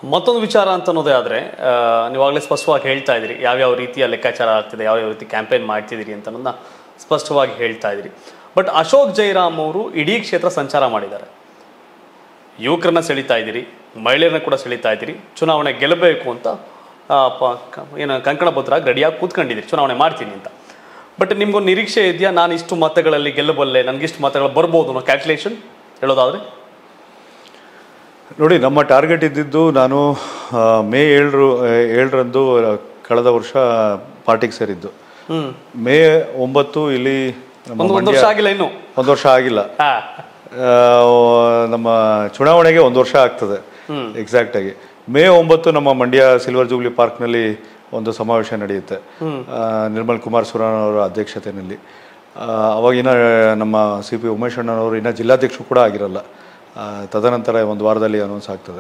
ಮತ್ತೊಂದು ವಿಚಾರ ಅಂತ ಅನ್ನೋದೇ ಆದರೆ ನೀವಾಗಲೇ ಸ್ಪಷ್ಟವಾಗಿ ಹೇಳ್ತಾ ಇದ್ದೀರಿ ಯಾವ್ಯಾವ ರೀತಿಯ ಲೆಕ್ಕಾಚಾರ ಆಗ್ತಿದೆ ಯಾವ್ಯಾವ ರೀತಿ ಕ್ಯಾಂಪೇನ್ ಮಾಡ್ತಿದ್ದೀರಿ ಅಂತ ಅನ್ನೋದನ್ನ ಸ್ಪಷ್ಟವಾಗಿ ಹೇಳ್ತಾ ಇದ್ದೀರಿ ಬಟ್ ಅಶೋಕ್ ಜೈರಾಮ್ ಅವರು ಇಡೀ ಕ್ಷೇತ್ರ ಸಂಚಾರ ಮಾಡಿದ್ದಾರೆ ಯುವಕರನ್ನ ಸೆಳೀತಾ ಇದ್ದೀರಿ ಮಹಿಳೆಯರನ್ನ ಕೂಡ ಸೆಳೀತಾ ಇದ್ದೀರಿ ಚುನಾವಣೆ ಗೆಲ್ಲಬೇಕು ಅಂತ ಆ, ಪ- ಕ- ಏನು ಕಂಕಣ ಬದ್ರಾಗಿ ರೆಡಿಯಾಗಿ ಕೂತ್ಕೊಂಡಿದ್ದೀರಿ ಚುನಾವಣೆ ಮಾಡ್ತೀನಿ ಅಂತ ಬಟ್ ನಿಮ್ಗೊಂದು ನಿರೀಕ್ಷೆ ಇದೆಯಾ ನಾನು ಇಷ್ಟು ಮತಗಳಲ್ಲಿ ಗೆಲ್ಲಬಲ್ಲೆ ನನಗಿಷ್ಟು ಮತಗಳು ಬರ್ಬೋದು ಅನ್ನೋ ಕ್ಯಾಲ್ಕುಲೇಷನ್ ಹೇಳೋದಾದ್ರೆ ನೋಡಿ ನಮ್ಮ ಟಾರ್ಗೆಟ್ ಇದ್ದಿದ್ದು ನಾನು ಆ, ಮೇ ಏಳರು ಏಳರಂದು ಕಳೆದ ವರ್ಷ ಪಾರ್ಟಿಗೆ ಸೇರಿದ್ದು ಹ್ಮ್ ಮೇ ಒಂಬತ್ತು ಇಲ್ಲಿ ನಮ್ಮ ಒಂದು ಒಂದು ಮಂಡ್ಯ- ವರ್ಷ ಆಗಿಲ್ಲ ಇನ್ನು ಒಂದು ವರ್ಷ ಆಗಿಲ್ಲ ಹಾ ಆ, ನಮ್ಮ ಚುನಾವಣೆಗೆ ಒಂದು ವರ್ಷ ಆಗ್ತದೆ ಎಕ್ಸಾಕ್ಟ್ ಆಗಿ ಮೇ ಒಂಬತ್ತು ನಮ್ಮ ಮಂಡ್ಯ ಸಿಲ್ವರ್ ಜೂಬ್ಲಿ ಪಾರ್ಕ್ನಲ್ಲಿ ಒಂದು ಸಮಾವೇಶ ನಡೆಯುತ್ತೆ ಆ, ನಿರ್ಮಲ್ ಕುಮಾರ್ ಸುರಾನ್ ಅವರ ಅಧ್ಯಕ್ಷತೆಯಲ್ಲಿ ಆ, ಅವಾಗಿನ ನಮ್ಮ ಸಿ ಪಿ ಉಮೇಶ್ ಅಣ್ಣನವರು ಇನ್ನ ಜಿಲ್ಲಾಧ್ಯಕ್ಷರು ಕೂಡ ಆಗಿರಲ್ಲ ಆ, ತದನಂತರ ಒಂದು ವಾರದಲ್ಲಿ ಅನೌನ್ಸ್ ಆಗ್ತದೆ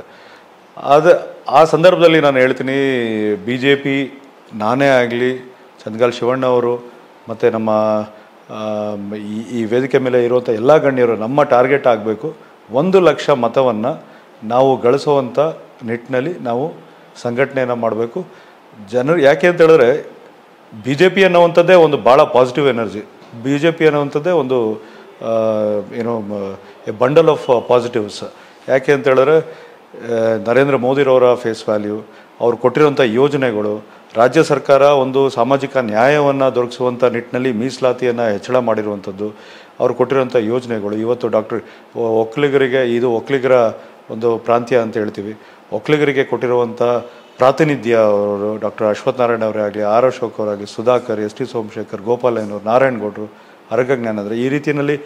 ಅದು ಆ ಸಂದರ್ಭದಲ್ಲಿ ನಾನು ಹೇಳ್ತೀನಿ ಬಿ ಜೆ ಪಿ ನಾನೇ ಆಗಲಿ ಚಂದ್ಗಾಲ್ ಶಿವಣ್ಣ ಅವರು ಮತ್ತು ನಮ್ಮ ಆ, ಈ ಈ ವೇದಿಕೆ ಮೇಲೆ ಇರುವಂಥ ಎಲ್ಲ ಗಣ್ಯರು ನಮ್ಮ ಟಾರ್ಗೆಟ್ ಆಗಬೇಕು ಒಂದು ಲಕ್ಷ ಮತವನ್ನು ನಾವು ಗಳಿಸುವಂಥ ನಿಟ್ಟಿನಲ್ಲಿ ನಾವು ಸಂಘಟನೆಯನ್ನು ಮಾಡಬೇಕು ಜನರು ಯಾಕೆ ಅಂತ ಹೇಳಿದ್ರೆ ಬಿ ಜೆ ಪಿ ಅನ್ನುವಂಥದ್ದೇ ಒಂದು ಭಾಳ ಪಾಸಿಟಿವ್ ಎನರ್ಜಿ ಬಿ ಜೆ ಪಿ ಅನ್ನುವಂಥದ್ದೇ ಒಂದು ಆ, ಏನೋ ಎ ಬಂಡಲ್ ಆಫ್ ಪಾಸಿಟಿವ್ಸ್ ಯಾಕೆ ಅಂತ ಹೇಳಿದ್ರೆ ಆ, ನರೇಂದ್ರ ಮೋದಿರವರ ಫೇಸ್ ವ್ಯಾಲ್ಯೂ ಅವ್ರು ಕೊಟ್ಟಿರುವಂಥ ಯೋಜನೆಗಳು ರಾಜ್ಯ ಸರ್ಕಾರ ಒಂದು ಸಾಮಾಜಿಕ ನ್ಯಾಯವನ್ನು ದೊರಕಿಸುವಂಥ ನಿಟ್ಟಿನಲ್ಲಿ ಮೀಸಲಾತಿಯನ್ನು ಹೆಚ್ಚಳ ಮಾಡಿರುವಂಥದ್ದು ಅವ್ರು ಕೊಟ್ಟಿರುವಂಥ ಯೋಜನೆಗಳು ಇವತ್ತು ಡಾಕ್ಟರ್ ಒಕ್ಕಲಿಗರಿಗೆ ಇದು ಒಕ್ಕಲಿಗರ ಒಂದು ಪ್ರಾಂತ್ಯ ಅಂತ ಹೇಳ್ತೀವಿ ಒಕ್ಕಲಿಗರಿಗೆ ಕೊಟ್ಟಿರುವಂಥ ಪ್ರಾತಿನಿಧ್ಯ ಅವರು ಡಾಕ್ಟರ್ ಅಶ್ವಥ್ ನಾರಾಯಣ ಅವರೇ ಆಗಲಿ ಆರ್ ಅಶೋಕ್ ಅವರಾಗಲಿ ಸುಧಾಕರ್ ಎಸ್ ಟಿ ಸೋಮಶೇಖರ್ ಗೋಪಾಲಯ್ಯನವರು ನಾರಾಯಣಗೌಡರು ಅರಗ ಜ್ಞಾನಂದ್ರೆ ಈ ರೀತಿಯಲ್ಲಿ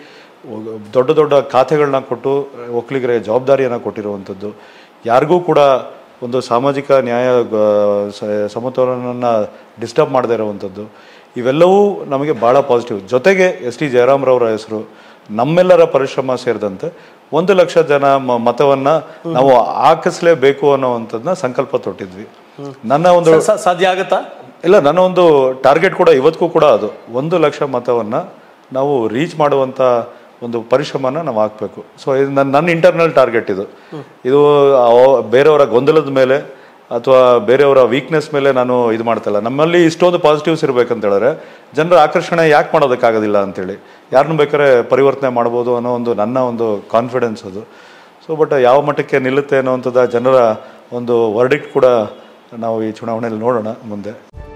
ದೊಡ್ಡ ದೊಡ್ಡ ಖಾತೆಗಳನ್ನ ಕೊಟ್ಟು ಒಕ್ಕಲಿಗರಿಗೆ ಜವಾಬ್ದಾರಿಯನ್ನು ಕೊಟ್ಟಿರುವಂಥದ್ದು ಯಾರಿಗೂ ಕೂಡ ಒಂದು ಸಾಮಾಜಿಕ ನ್ಯಾಯ ಗ- ಸ- ಸಮತೋಲನವನ್ನು ಡಿಸ್ಟರ್ಬ್ ಮಾಡದೇ ಇರುವಂಥದ್ದು ಇವೆಲ್ಲವೂ ನಮಗೆ ಭಾಳ ಪಾಸಿಟಿವ್ ಜೊತೆಗೆ ಎಸ್ ಟಿ ಜಯರಾಮ್ರವರ ಹೆಸರು ನಮ್ಮೆಲ್ಲರ ಪರಿಶ್ರಮ ಸೇರಿದಂತೆ ಒಂದು ಲಕ್ಷ ಜನ ಮ- ಮತವನ್ನ ನಾವು ಹಾಕಿಸ್ಲೇಬೇಕು ಅನ್ನೋವಂಥದ್ದನ್ನ ಸಂಕಲ್ಪ ತೊಟ್ಟಿದ್ವಿ ನನ್ನ ಒಂದು ಸ- ಸ- ಸಾಧ್ಯ ಆಗುತ್ತಾ ಇಲ್ಲ ನನ್ನ ಒಂದು ಟಾರ್ಗೆಟ್ ಕೂಡ ಇವತ್ತಿಗೂ ಕೂಡ ಅದು ಒಂದು ಲಕ್ಷ ಮತವನ್ನ ನಾವು ರೀಚ್ ಮಾಡುವಂತ ಒಂದು ಪರಿಶ್ರಮನ ನಾವು ಹಾಕ್ಬೇಕು ಸೊ ಇದು ನನ್ನ ನನ್ನ ಇಂಟರ್ನಲ್ ಟಾರ್ಗೆಟ್ ಇದು ಇದು ಅವ- ಬೇರೆಯವರ ಗೊಂದಲದ ಮೇಲೆ ಅಥವಾ ಬೇರೆಯವರ ವೀಕ್ನೆಸ್ ಮೇಲೆ ನಾನು ಇದು ಮಾಡ್ತಿಲ್ಲ ನಮ್ಮಲ್ಲಿ ಇಷ್ಟೊಂದು ಪಾಸಿಟಿವ್ಸ್ ಇರ್ಬೇಕಂತ ಹೇಳಿದ್ರೆ ಜನರ ಆಕರ್ಷಣೆ ಯಾಕೆ ಮಾಡೋದಕ್ಕಾಗೋದಿಲ್ಲ ಅಂತೇಳಿ ಯಾರನ್ನು ಬೇಕಾದ್ರೆ ಪರಿವರ್ತನೆ ಮಾಡ್ಬೋದು ಅನ್ನೋ ಒಂದು ನನ್ನ ಒಂದು ಕಾನ್ಫಿಡೆನ್ಸ್ ಅದು ಸೊ ಬಟ್ ಯಾವ ಮಟ್ಟಕ್ಕೆ ನಿಲ್ಲುತ್ತೆ ಅನ್ನೋವಂಥದ್ದು ಜನರ ಒಂದು ವರ್ಡಿಕ್ಟ್ ಕೂಡ ನಾವು ಈ ಚುನಾವಣೆಯಲ್ಲಿ ನೋಡೋಣ ಮುಂದೆ